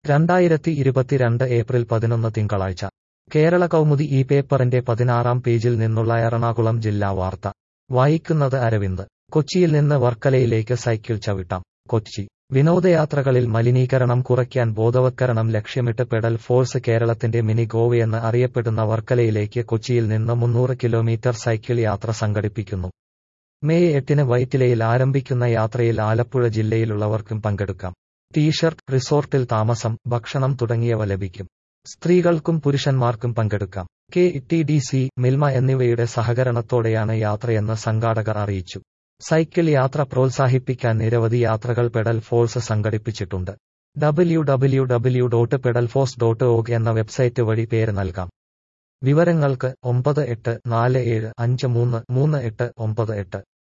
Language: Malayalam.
രണ്ടായിരത്തി ഇരുപത്തിരണ്ട് ഏപ്രിൽ പതിനൊന്ന് തിങ്കളാഴ്ച കേരള കൗമുദി ഈ പേപ്പറിന്റെ പതിനാറാം പേജിൽ നിന്നുള്ള എറണാകുളം ജില്ലാ വാർത്ത വായിക്കുന്നത് അരവിന്ദ് കൊച്ചിയിൽ നിന്ന് വർക്കലയിലേക്ക് സൈക്കിൾ ചവിട്ടാം കൊച്ചി വിനോദയാത്രകളിൽ മലിനീകരണം കുറയ്ക്കാൻ ബോധവത്കരണം ലക്ഷ്യമിട്ട് പെഡൽ ഫോഴ്സ് കേരളത്തിന്റെ മിനി ഗോവയെന്ന് അറിയപ്പെടുന്ന വർക്കലയിലേക്ക് കൊച്ചിയിൽ നിന്ന് മുന്നൂറ് കിലോമീറ്റർ സൈക്കിൾ യാത്ര സംഘടിപ്പിക്കുന്നു മെയ് എട്ടിന് വൈറ്റിലയിൽ ആരംഭിക്കുന്ന യാത്രയിൽ ആലപ്പുഴ ജില്ലയിലുള്ളവർക്കും പങ്കെടുക്കാം ടീഷർട്ട് റിസോർട്ടിൽ താമസം ഭക്ഷണം തുടങ്ങിയവ ലഭിക്കും സ്ത്രീകൾക്കും പുരുഷന്മാർക്കും പങ്കെടുക്കാം K T D C Milma എന്നിവയുടെ സഹകരണത്തോടെയാണ് യാത്രയെന്ന് സംഘാടകർ അറിയിച്ചു സൈക്കിൾ യാത്ര പ്രോത്സാഹിപ്പിക്കാൻ നിരവധി യാത്രകൾ പെഡൽ ഫോഴ്സ് സംഘടിപ്പിച്ചിട്ടുണ്ട് W W W dot pedal force dot org എന്ന വെബ്സൈറ്റ് വഴി പേര് നൽകാം വിവരങ്ങൾക്ക് ഒമ്പത് എട്ട് നാല് ഏഴ് അഞ്ച് മൂന്ന് മൂന്ന് എട്ട് ഒമ്പത് എട്ട്